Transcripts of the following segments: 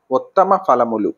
ఉత్తమ ఫలములు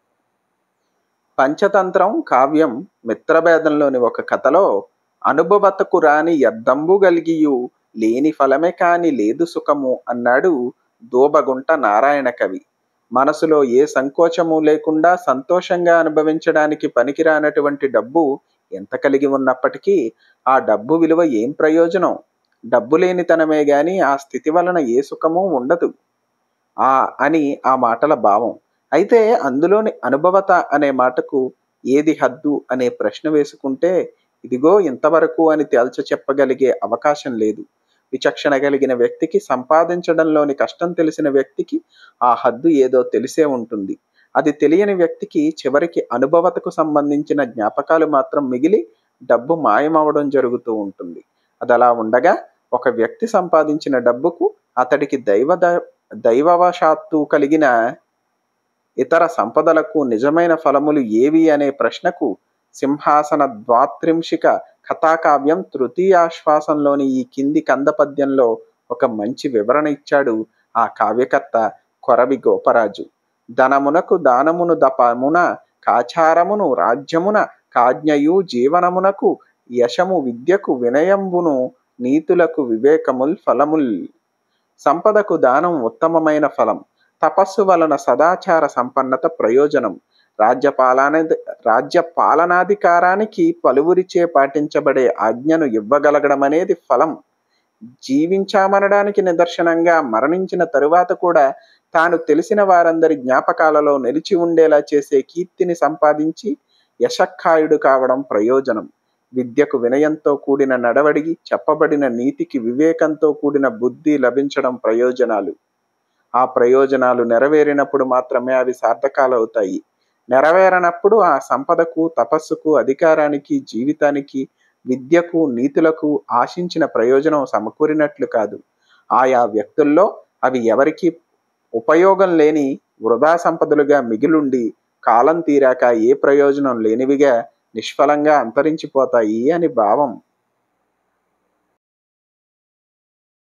పంచతంత్రం కావ్యం మిత్రభేదంలోని ఒక కథలో అనుభవతకు రాని యద్దంబు గలిగియు లేని ఫలమే కాని లేదు సుఖము అన్నాడు దోబగుంట నారాయణ కవి మనసులో ఏ సంకోచము లేకుండా సంతోషంగా అనుభవించడానికి పనికిరానటువంటి డబ్బు ఎంత కలిగి ఉన్నప్పటికీ ఆ డబ్బు విలువ ఏం ప్రయోజనం డబ్బు లేనితనమే గాని ఆ స్థితి వలన ఏ సుఖము ఉండదు ఆ అని ఆ మాటల భావం అయితే అందులోని అనుభవత అనే మాటకు ఏది హద్దు అనే ప్రశ్న వేసుకుంటే ఇదిగో ఇంతవరకు అని తేల్చ చెప్పగలిగే అవకాశం లేదు విచక్షణ కలిగిన వ్యక్తికి సంపాదించడంలోని కష్టం తెలిసిన వ్యక్తికి ఆ హద్దు ఏదో తెలిసే ఉంటుంది అది తెలియని వ్యక్తికి చివరికి అనుభవతకు సంబంధించిన జ్ఞాపకాలు మాత్రం మిగిలి డబ్బు మాయమవడం జరుగుతూ ఉంటుంది అది అలా ఉండగా ఒక వ్యక్తి సంపాదించిన డబ్బుకు అతడికి దైవ దైవవశాత్తు కలిగిన ఇతర సంపదలకు నిజమైన ఫలములు ఏవి అనే ప్రశ్నకు సింహాసన ద్వాత్రింశిక కథాకావ్యం తృతీయాశ్వాసంలోని ఈ కింది కందపద్యంలో ఒక మంచి వివరణ ఇచ్చాడు ఆ కావ్యకర్త కొరవి గోపరాజు ధనమునకు దానమును దపమున కాచారమును రాజ్యమున కాజ్ఞయు జీవనమునకు యశము విద్యకు వినయంబును నీతులకు వివేకముల్ ఫలముల్ సంపదకు దానం ఉత్తమమైన ఫలం తపస్సు వలన సదాచార సంపన్నత ప్రయోజనం రాజ్యపాలన రాజ్య పాలనాధికారానికి పలువురిచే పాటించబడే ఆజ్ఞను ఇవ్వగలగడం అనేది ఫలం జీవించామనడానికి నిదర్శనంగా మరణించిన తరువాత కూడా తాను తెలిసిన వారందరి జ్ఞాపకాలలో నిలిచి ఉండేలా చేసే కీర్తిని సంపాదించి యశక్కాయుడు కావడం ప్రయోజనం విద్యకు వినయంతో కూడిన నడవడికి చెప్పబడిన నీతికి వివేకంతో కూడిన బుద్ధి లభించడం ప్రయోజనాలు ఆ ప్రయోజనాలు నెరవేరినప్పుడు మాత్రమే అవి సార్థకాలవుతాయి నెరవేరనప్పుడు ఆ సంపదకు తపస్సుకు అధికారానికి జీవితానికి విద్యకు నీతులకు ఆశించిన ప్రయోజనం సమకూరినట్లు కాదు ఆయా వ్యక్తుల్లో అవి ఎవరికి ఉపయోగం లేని వృధా సంపదలుగా మిగిలుండి కాలం తీరాక ఏ ప్రయోజనం లేనివిగా నిష్ఫలంగా అంతరించిపోతాయి అని భావం